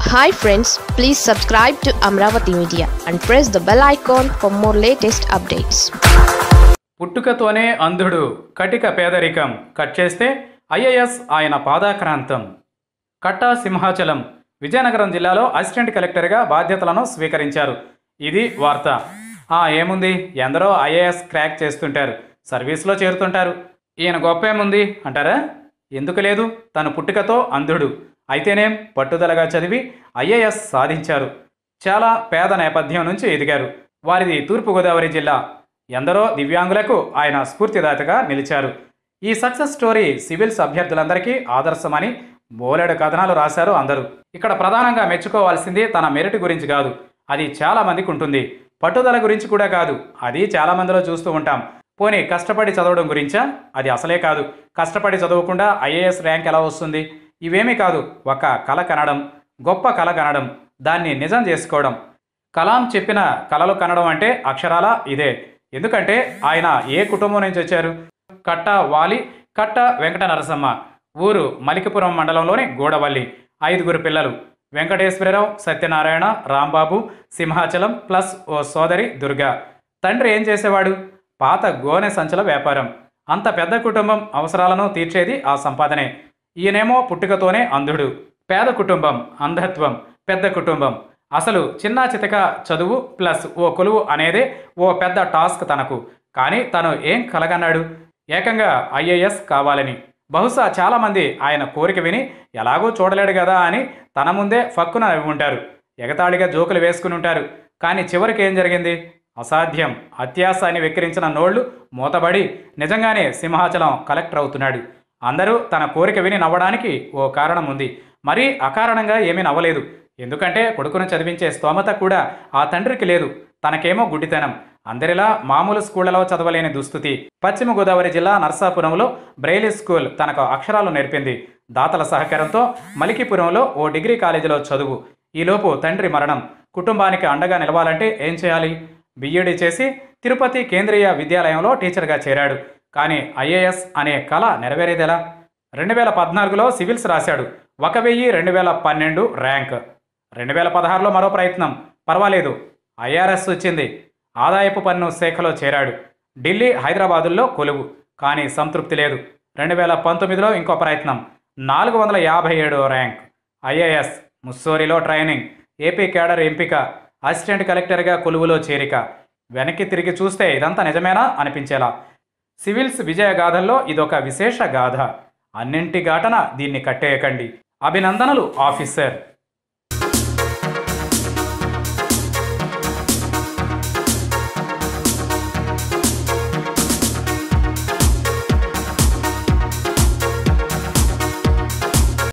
hi friends please subscribe to Amaravati media and press the bell icon for more latest updates పుట్టుకతోనే అంధుడు కటిక పేదరికం cut చేస్తే IAS ఆయన పాదాక్రాంతం కట్టా సింహాచలం విజయనగరం జిల్లాలో అసిస్టెంట్ కలెక్టర్గా బాధ్యతలను స్వీకరించారు ఇది వార్త ఆ ఏముంది ఎందరో ఐఏఎస్ క్రాక్ చేస్తుంటారు సర్వీస్లో చేరుతుంటారు ఈయన గొప్ప ఏముంది అంటారా ఎందుకు లేదు తన పుట్టుకతో అంధుడు అయితేనేం పట్టుదలగా చదివి ఐఏఎస్ సాధించారు చాలా పేద నేపథ్యం నుంచి ఎదిగారు వారిది తూర్పుగోదావరి జిల్లా ఎందరో దివ్యాంగులకు ఆయన స్ఫూర్తిదాతగా నిలిచారు ఈ సక్సెస్ స్టోరీ సివిల్స్ అభ్యర్థులందరికీ ఆదర్శమని బోలెడు కథనాలు రాశారు అందరూ ఇక్కడ ప్రధానంగా మెచ్చుకోవాల్సింది తన మెరిట్ గురించి కాదు అది చాలా మందికి ఉంటుంది పట్టుదల గురించి కూడా కాదు అది చాలా మందిలో చూస్తూ ఉంటాం పోనీ కష్టపడి చదవడం గురించా అది అసలే కాదు కష్టపడి చదవకుండా ఐఏఎస్ ర్యాంక్ ఎలా వస్తుంది ఇవేమీ కాదు ఒక కళ కనడం గొప్ప కళ కనడం దాన్ని నిజం చేసుకోవడం కలాం చెప్పిన కళలు కనడం అంటే అక్షరాల ఇదే ఎందుకంటే ఆయన ఏ కుటుంబం నుంచి వచ్చారు కట్ట వాలి కట్ట వెంకట నరసమ్మ ఊరు మలికిపురం మండలంలోని గూడవల్లి ఐదుగురు పిల్లలు వెంకటేశ్వరరావు సత్యనారాయణ రాంబాబు సింహాచలం ప్లస్ ఓ సోదరి దుర్గా తండ్రి ఏం చేసేవాడు పాత గోనె సంచుల వ్యాపారం అంత పెద్ద కుటుంబం అవసరాలను తీర్చేది ఆ సంపాదనే ఈయనేమో పుట్టుకతోనే అంధుడు పేద కుటుంబం అంధత్వం పెద్ద కుటుంబం అసలు చిన్న చితక చదువు ప్లస్ ఓ కొలువు అనేదే ఓ పెద్ద టాస్క్ తనకు కానీ తను ఏం కలగన్నాడు ఏకంగా ఐఏఎస్ కావాలని బహుశా చాలామంది ఆయన కోరిక విని ఎలాగో చూడలేడు కదా అని తన ముందే ఫక్కున నవ్వి ఉంటారు ఎగతాళిగా జోకులు వేసుకుని ఉంటారు కానీ చివరికి ఏం జరిగింది అసాధ్యం అత్యాస అని వెక్కిరించిన నోళ్లు మూతబడి నిజంగానే సింహాచలం కలెక్టర్ అవుతున్నాడు అందరూ తన కోరిక విని నవ్వడానికి ఓ కారణం ఉంది మరీ అకారణంగా ఏమీ నవ్వలేదు ఎందుకంటే కొడుకును చదివించే స్తోమత కూడా ఆ తండ్రికి లేదు తనకేమో గుడ్డితనం అందరిలా మామూలు స్కూళ్లలో చదవలేని దుస్థితి పశ్చిమ గోదావరి జిల్లా నర్సాపురంలో బ్రెయిలీ స్కూల్ తనకు అక్షరాలు నేర్పింది దాతల సహకారంతో మలికిపురంలో ఓ డిగ్రీ కాలేజీలో చదువు ఈలోపు తండ్రి మరణం కుటుంబానికి అండగా నిలవాలంటే ఏం చేయాలి బిఈడి చేసి తిరుపతి కేంద్రీయ విద్యాలయంలో టీచర్గా చేరాడు కానీ ఐఏఎస్ అనే కళ నెరవేరేదెలా రెండు వేల పద్నాలుగులో సివిల్స్ రాశాడు ఒక వెయ్యి రెండు వేల పన్నెండు ర్యాంక్ రెండు వేల పదహారులో మరో ప్రయత్నం పర్వాలేదు ఐఆర్ఎస్ వచ్చింది ఆదాయపు పన్ను శాఖలో చేరాడు ఢిల్లీ హైదరాబాదుల్లో కొలువు కానీ సంతృప్తి లేదు రెండు వేల పంతొమ్మిదిలో ఇంకో ప్రయత్నం నాలుగు వందల యాభై ఏడు ర్యాంక్ ఐఏఎస్ ముస్సోరిలో ట్రైనింగ్ ఏపీ కేడర్ ఎంపిక అసిస్టెంట్ కలెక్టర్గా కొలువులో చేరిక వెనక్కి తిరిగి చూస్తే ఇదంతా నిజమేనా అనిపించేలా సివిల్స్ విజయ గాథల్లో ఇదొక విశేష గాథ అన్నింటి ఘటన దీన్ని కట్టేయకండి అభినందనలు ఆఫీసర్